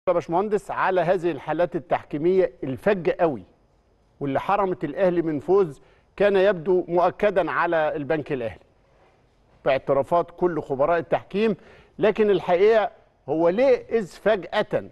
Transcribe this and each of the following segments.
يا باشمهندس على هذه الحالات التحكيميه الفجه قوي واللي حرمت الاهلي من فوز كان يبدو مؤكدا على البنك الاهلي باعترافات كل خبراء التحكيم لكن الحقيقه هو ليه اذ فجاه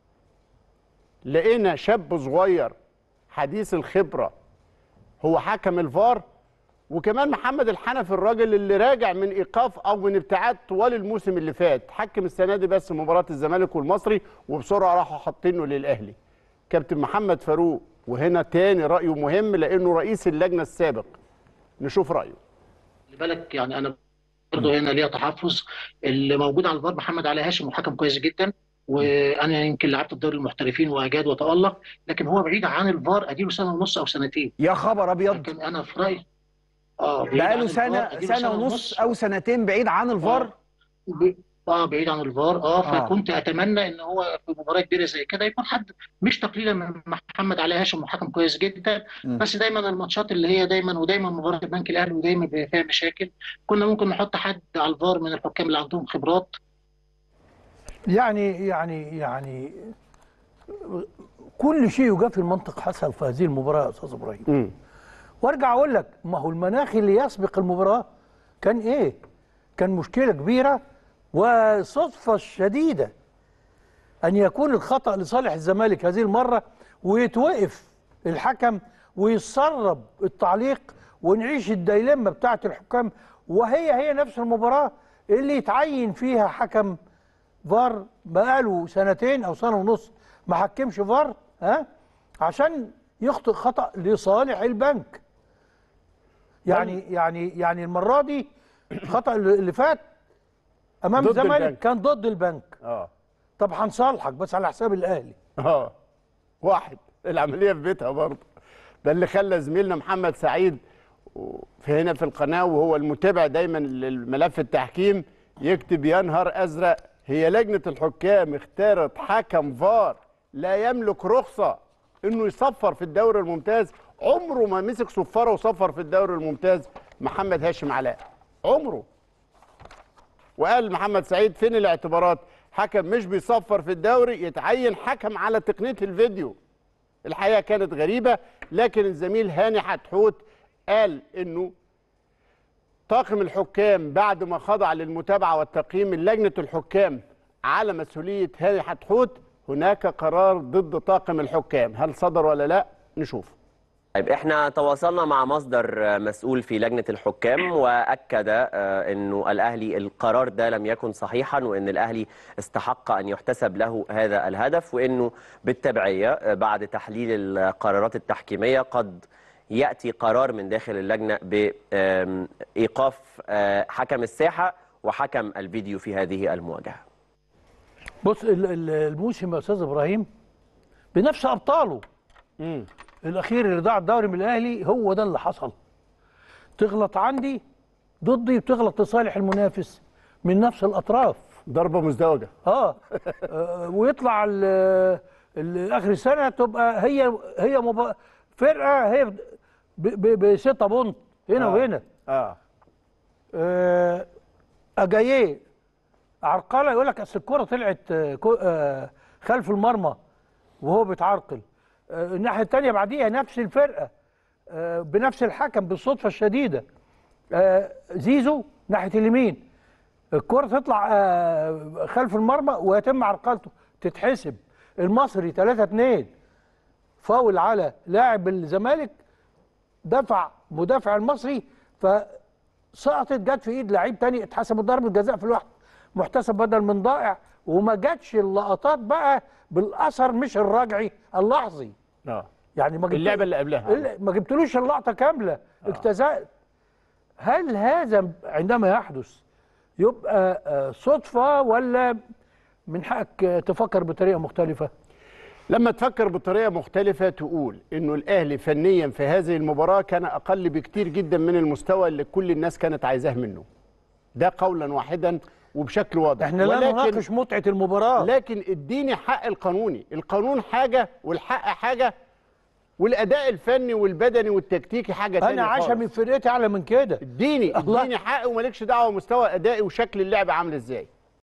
لقينا شاب صغير حديث الخبره هو حكم الفار وكمان محمد الحنفي الراجل اللي راجع من ايقاف او من ابتعاد طوال الموسم اللي فات حكم السنه دي بس مباراه الزمالك والمصري وبسرعه راحوا حاطينه للاهلي كابتن محمد فاروق وهنا تاني رايه مهم لانه رئيس اللجنه السابق نشوف رايه خلي بالك يعني انا برضه هنا ليا تحفظ اللي موجود على الفار محمد علي هاشم وحكم كويس جدا وانا يمكن لعبت في دوري المحترفين واجاد وتالق لكن هو بعيد عن الفار اديله سنه ونص او سنتين يا خبر ابيض لكن انا في رايي اه بعيد عن بقاله الفار، سنه أديله سنه ونص او سنتين بعيد عن الفار ب- اه بعيد عن الفار اه آه. فكنت اتمنى ان هو في مباراه كبيره زي كده يكون حد مش تقليلا من محمد علي هاشم وحكم كويس جدا م. بس دايما الماتشات اللي هي دايما ودايما مباراه البنك الاهلي ودايما بيبقى فيها مشاكل كنا ممكن نحط حد على الفار من الحكام اللي عندهم خبرات يعني يعني يعني كل شيء يجاب المنطق حصل في هذه المباراه يا استاذ ابراهيم امم وارجع اقول لك ما هو المناخ اللي يسبق المباراه كان ايه؟ كان مشكله كبيره وصدفه شديده ان يكون الخطا لصالح الزمالك هذه المره ويتوقف الحكم ويسرب التعليق ونعيش الديلمه بتاعه الحكام وهي هي نفس المباراه اللي يتعين فيها حكم فار بقاله سنتين او سنه ونص ما حكمش فار ها عشان يخطئ خطا لصالح البنك يعني يعني يعني المره دي الخطا اللي اللي فات امام ضد الزمالك البنك. كان ضد البنك اه طب هنصالحك بس على حساب الاهلي اه واحد العمليه في بيتها برضه ده اللي خلى زميلنا محمد سعيد و- في هنا في القناه وهو المتابع دايما للملف التحكيم يكتب يا نهار ازرق هي لجنه الحكام اختارت حكم فار لا يملك رخصه انه يصفر في الدوري الممتاز عمره ما مسك صفاره وصفر في الدوري الممتاز محمد هاشم علاء عمره وقال محمد سعيد فين الاعتبارات حكم مش بيصفر في الدوري يتعين حكم على تقنيه الفيديو الحقيقه كانت غريبه لكن الزميل هاني حتحوت قال انه طاقم الحكام بعد ما خضع للمتابعه والتقييم من لجنه الحكام على مسؤوليه هاني حتحوت هناك قرار ضد طاقم الحكام هل صدر ولا لا نشوف طيب احنا تواصلنا مع مصدر مسؤول في لجنة الحكام وأكد آه، انه الأهلي القرار ده لم يكن صحيحا وان الأهلي استحق أن يحتسب له هذا الهدف وانه بالتبعية آه، بعد تحليل القرارات التحكيمية قد يأتي قرار من داخل اللجنة بإيقاف آه، حكم الساحة وحكم الفيديو في هذه المواجهة بص ال- ال- الموسم يا استاذ ابراهيم بنفس ابطاله امم الاخير اللي ضاع الدوري من الاهلي هو ده اللي حصل تغلط عندي ضدي وتغلط لصالح المنافس من نفس الاطراف ضربه مزدوجه اه آه، ويطلع ال- ال- اخر السنه تبقى هي هي مب... فرقه هي ب- ب- بستة بونت هنا آه. وهنا اه آه، اجاييه عرقله يقول لك اصل الكره طلعت آه، كو- آه، خلف المرمى وهو بيتعرقل آه، الناحيه الثانيه بعديها نفس الفرقه آه، بنفس الحكم بالصدفه الشديده آه، زيزو ناحيه اليمين الكره تطلع آه، خلف المرمى ويتم عرقلته تتحسب المصري 3 2 فاول على لاعب الزمالك دفع مدافع المصري فسقطت جت في ايد لعيب تاني اتحسبت ضربه جزاء في الوقت محتسب بدل من ضائع وما جاتش اللقطات بقى بالاثر مش الرجعي اللحظي اه يعني ما جبت- اللعبه اللي قبلها اللي- ما جبتلوش اللقطه كامله اجتزأت هل هذا عندما يحدث يبقى آه، صدفه ولا من حقك آه، تفكر بطريقه مختلفه لما تفكر بطريقه مختلفه تقول انه الاهلي فنيا في هذه المباراه كان اقل بكتير جدا من المستوى اللي كل الناس كانت عايزاه منه ده قولا واحدا وبشكل واضح احنا لا نناقش متعه المباراه لكن اديني حق القانوني القانون حاجه والحق حاجه والاداء الفني والبدني والتكتيكي حاجه تانية انا عايشه خالص. من فرقتي اعلى من كده اديني الله. اديني حق ومالكش دعوه مستوى ادائي وشكل اللعب عامل ازاي